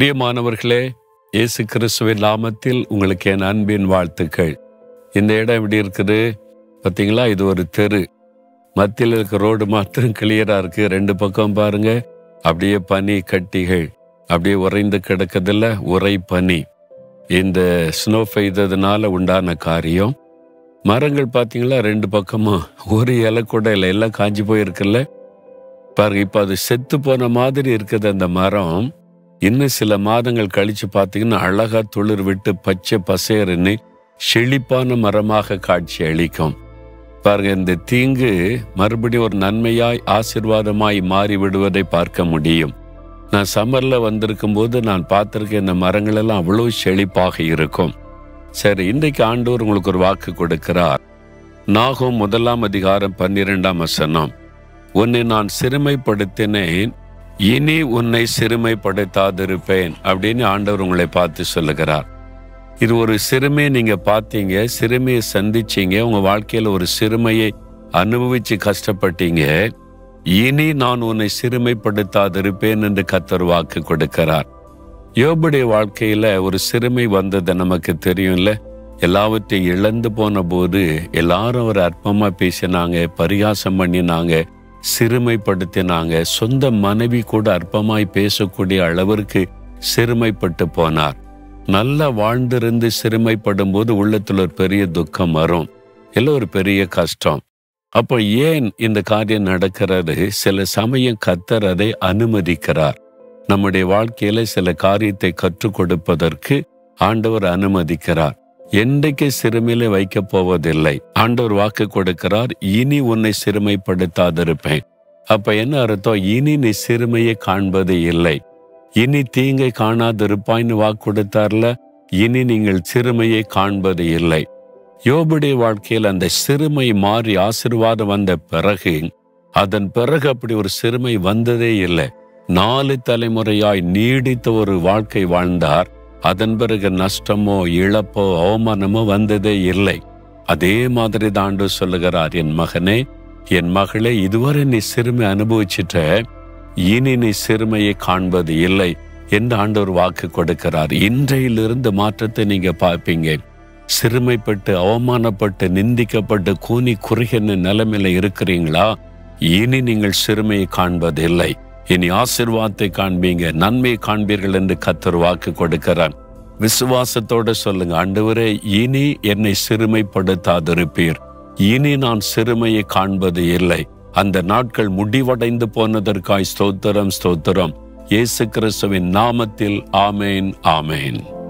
பிரியமானவர்களே இயேசு கிறிஸ்துவின் நாமத்தில் உங்களுக்கு என் அன்பின் வாழ்த்துக்கள் இந்த இடம் எப்படி இருக்குது பார்த்தீங்களா இது ஒரு தெரு மத்தியில் இருக்க ரோடு மாத்திரம் கிளியரா இருக்கு ரெண்டு பக்கம் பாருங்க அப்படியே பனி கட்டிகள் அப்படியே உறைந்து கிடக்குதுல்ல உறை பனி இந்த ஸ்னோ பெய்ததுனால உண்டான காரியம் மரங்கள் பார்த்தீங்களா ரெண்டு பக்கமும் ஒரு இலை கூட இல்லை எல்லாம் காஞ்சி போயிருக்குல்ல பாருங்க இப்போ அது செத்து போன மாதிரி இருக்குது அந்த மரம் இன்னும் சில மாதங்கள் கழிச்சு பார்த்தீங்கன்னா அழகா துளிர் விட்டு பச்சை பசேருன்னு செழிப்பான மரமாக காட்சி அளிக்கும் பாருங்க இந்த தீங்கு மறுபடியும் ஒரு நன்மையாய் ஆசிர்வாதமாய் மாறி விடுவதை பார்க்க முடியும் நான் சம்மர்ல வந்திருக்கும் போது நான் பார்த்திருக்க இந்த மரங்கள் எல்லாம் அவ்வளவு செழிப்பாக இருக்கும் சரி இன்றைக்கு ஆண்டவர் உங்களுக்கு ஒரு வாக்கு கொடுக்கிறார் நாகும் முதலாம் அதிகாரம் பன்னிரெண்டாம் வசனம் உன்னை நான் சிறுமைப்படுத்தினேன் இனி உன்னை சிறுமைப்படுத்தாதிருப்பேன் அப்படின்னு ஆண்டவர் உங்களை பார்த்து சொல்லுகிறார் இது ஒரு சிறுமையை நீங்க பார்த்தீங்க சிறுமையை சந்திச்சீங்க உங்க வாழ்க்கையில ஒரு சிறுமையை அனுபவிச்சு கஷ்டப்பட்டீங்க இனி நான் உன்னை சிறுமைப்படுத்தாதிருப்பேன் என்று கத்தர் வாக்கு கொடுக்கிறார் யோபுடைய வாழ்க்கையில ஒரு சிறுமை வந்தது நமக்கு தெரியும்ல எல்லாவற்றையும் இழந்து போன போது எல்லாரும் அவர் அற்பமா பேசினாங்க பரிகாசம் பண்ணினாங்க சிறுமைப்படுத்தினாங்க சொந்த மனைவி கூட அற்பமாய் பேசக்கூடிய அளவிற்கு சிறுமைப்பட்டு போனார் நல்லா வாழ்ந்திருந்து சிறுமைப்படும் போது உள்ளத்துல ஒரு பெரிய துக்கம் வரும் இல்லை ஒரு பெரிய கஷ்டம் அப்போ ஏன் இந்த காரியம் நடக்கிறது சில சமயம் கத்தர் அதை அனுமதிக்கிறார் நம்முடைய வாழ்க்கையில சில காரியத்தை கற்றுக் கொடுப்பதற்கு ஆண்டவர் அனுமதிக்கிறார் என்றைக்கு சிறுமையில வைக்கப் போவதில்லை ஆண்டவர் வாக்கு கொடுக்கிறார் இனி உன்னை சிறுமைப்படுத்தாதிருப்பேன் அப்ப என்ன அர்த்தம் இனி நீ சிறுமையை காண்பது இல்லை இனி தீங்கை காணாதிருப்பாய்னு வாக்கு கொடுத்தார்ல இனி நீங்கள் சிறுமையை காண்பது இல்லை யோபுடைய வாழ்க்கையில் அந்த சிறுமை மாறி ஆசிர்வாதம் வந்த பிறகு அதன் பிறகு அப்படி ஒரு சிறுமை வந்ததே இல்லை நாலு தலைமுறையாய் நீடித்த ஒரு வாழ்க்கை வாழ்ந்தார் அதன் பிறகு நஷ்டமோ இழப்போ அவமானமோ வந்ததே இல்லை அதே மாதிரி தாண்டு சொல்லுகிறார் என் மகனே என் மகளே இதுவரை நீ சிறுமை அனுபவிச்சிட்ட இனி நீ சிறுமையை காண்பது இல்லை என்று ஆண்டவர் வாக்கு கொடுக்கிறார் இன்றையிலிருந்து மாற்றத்தை நீங்க பார்ப்பீங்க சிறுமைப்பட்டு அவமானப்பட்டு நிந்திக்கப்பட்டு கூனி குறுகின நிலைமையில இருக்கிறீங்களா இனி நீங்கள் சிறுமையை காண்பதில்லை இனி ஆசிர்வாதத்தை காண்பீங்க நன்மையை காண்பீர்கள் என்று கத்தர் வாக்கு கொடுக்கிறார் விசுவாசத்தோட சொல்லுங்க ஆண்டவரே இனி என்னை சிறுமைப்படுத்தாதிருப்பீர் இனி நான் சிறுமையை காண்பது இல்லை அந்த நாட்கள் முடிவடைந்து போனதற்காய் ஸ்தோத்திரம் ஸ்தோத்திரம் இயேசு கிறிஸ்துவின் நாமத்தில் ஆமேன் ஆமேன்